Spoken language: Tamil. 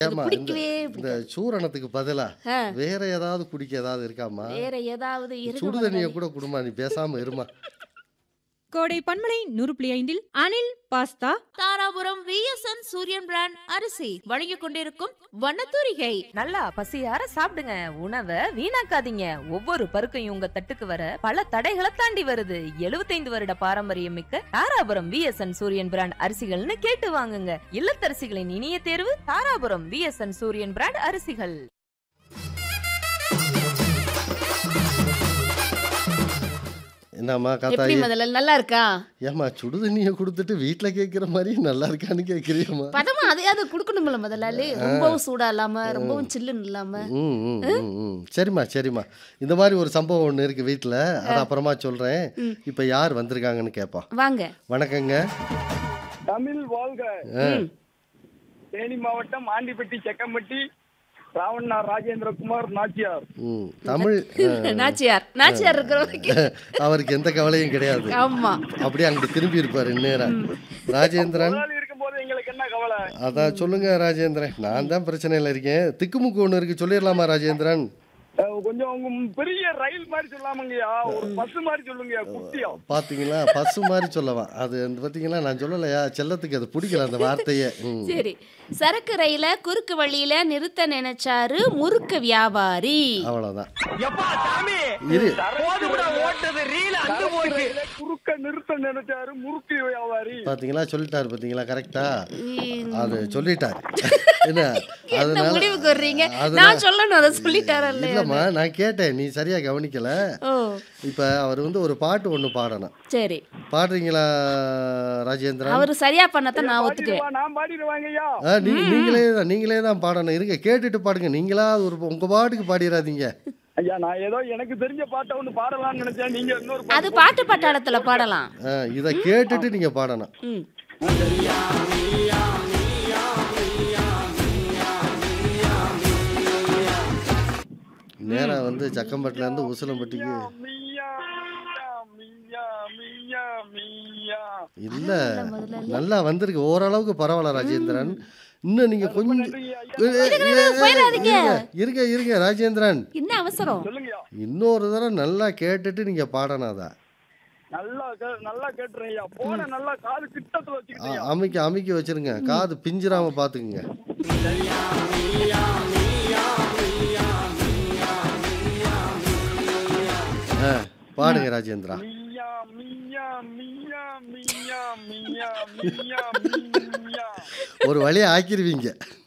ஏம்மா இந்த பிடிக்கவே இந்த பிடிக்காது சூரணத்துக்கு பதிலா ஆ, வேற ஏதாவது குடிக்க ஏதாவது இருக்காமா வேற ஏதாவது இருக்கு சுடு தண்ணியை கூட குடுமா நீ பேசாம இருமா கோடை பன்மலை நூறு புள்ளி ஐந்தில் Anil pasta Dharapuram VSN Suriyan brand அரிசி வழங்கிக் கொண்டிருக்கும் வண்ணத்தூரிகை நல்லா பசியார சாப்பிடுங்க உணவை வீணாக்காதீங்க ஒவ்வொரு பருக்கையும் உங்க தட்டுக்கு வர பல தடைகளை தாண்டி வருது 75 வருட பாரம்பரியம் மிக்க தாராபுரம் விஎஸ்என் சூரியன் பிராண்ட் அரிசிகள்னு கேட்டு வாங்குங்க இல்லத்தரசிகளின் இனிய தேர்வு தாராபுரம் விஎஸ்என் சூரியன் பிராண்ட் அரிசிகள் என்னம்மா எப்படி காத்தாயி முதல்ல நல்லா இருக்கா ஏம்மா சுடு தண்ணியை கொடுத்துட்டு வீட்ல கேட்குற மாதிரி நல்லா இருக்கான்னு கேட்குறியம்மா பதமா அதையாவது கொடுக்கணும்ல முதலாளி ரொம்பவும் சூடா இல்லாம ரொம்பவும் சில்லுன்னு இல்லாம ம் ம், ம் ம் சரிம்மா சரிம்மா இந்த மாதிரி ஒரு சம்பவம் ஒன்று இருக்குது வீட்டில் அது அப்புறமா சொல்கிறேன் இப்போ யார் வந்திருக்காங்கன்னு கேட்போம் வாங்க வணக்கங்க தமிழ் வாழ்க ம். தேனி மாவட்டம் ஆண்டிப்பட்டி செக்கம்பட்டி ராவண்ணா ராஜேந்திரகுமார் நாச்சியார் ம் தமிழ் நாச்சியார் நாச்சியார் இருக்கிற வரைக்கும் அவருக்கு எந்த கவலையும் கிடையாது ஆமா அப்படியே அங்கிட்டு திரும்பி இருப்பார் இந்நேரம் ராஜேந்திரன் முதலாளி இருக்கும்போது எங்களுக்கு என்ன கவலை அதான் சொல்லுங்க ராஜேந்திரன் நான் தான் பிரச்சனையில் இருக்கேன் திக்குமுக்கு ஒன்று இருக்கு சொல்லிடலாமா ராஜேந்திரன் அஹ் கொஞ்சம் உங்க பெரிய ரயில் மாதிரி சொல்லாமங்கய்யா ஒரு பஸ் மாதிரி சொல்லுங்கய்யா குட்டியா பார்த்தீங்களா பசு மாதிரி சொல்லவா அது வந்து பார்த்தீங்களா நான் சொல்லலையா செல்லத்துக்கு அது பிடிக்கல அந்த வார்த்தையே ம் சரி சரக்கு ரயில குறுக்கு வழியில நிறுத்த நினைச்சாரு முறுக்கு வியாபாரி அவ்வளோதான் எப்பா சாமி இரு ரயிலை குறுக்க நிறுத்த நினைச்சாரு முறுக்கு வியாபாரி பார்த்தீங்களா சொல்லிட்டாரு பார்த்தீங்களா கரெக்டா ம். அது சொல்லிட்டாரு என்ன என்ன அதனால முடிவுக்கு வர்றீங்க அதனால- நான் சொல்லணும் அதை சொல்லிட்டாரல்ல இல்லைம்மா நான் கேட்டேன் நீ சரியா கவனிக்கல ஓ இப்போ அவர் வந்து ஒரு பாட்டு ஒன்று பாடணும் சரி பாடுறீங்களா ராஜேந்திரன் அவரு சரியா பண்ணத்தான் நான் ஒத்துக்குவேன் பாடிடுவா, நான் பாடிடுவாங்கய்யா ஆ நீ நீங்களே தான் நீங்களே தான் பாடணும் இருங்க கேட்டுட்டு பாடுங்க நீங்களா ஒரு உங்க பாட்டுக்கு பாடிடாதீங்க ஐயா நான் ஏதோ எனக்கு தெரிஞ்ச பாட்டை ஒண்ணு பாடலாம்னு நினைச்சேன் நீங்க இன்னொரு அது பாட்டு பட்டாளத்துல பாடலாம் ஆ, இதை கேட்டுட்டு நீங்க பாடணும் ம் நேரா வந்து சக்கம்பட்டில இருந்து உசிலம்பட்டிக்கு மியா மியா மியா மியா இல்ல நல்லா வந்திருக்கு ஓரளவுக்கு பரவாயில்ல ராஜேந்திரன் இன்னும் நீங்க கொஞ்சம் நன்றிங்க ஐயா. ஏ, ஏ, ஏ, ஏ, போயிடாதீங்க. இருங்க, இருங்க இருங்க ராஜேந்திரன் என்ன அவசரம் சொல்லுங்கய்யா இன்னொரு தடவை நல்லா கேட்டுட்டு நீங்க பாடணும் அதை நல்லா கே- நல்லா கேட்டுறேன் ஐயா போன நல்லா காது கிட்டத்துல அ- வச்சுக்கிட்டேன் அமைக்க அமைக்க வச்சிருங்க காது பிஞ்சிராம பாத்துக்குங்க ஆ, பாடுங்க ராஜேந்திரா மியா மியா மியா மியா மியா மியா மியா ஒரு வழியை ஆக்கிருவீங்க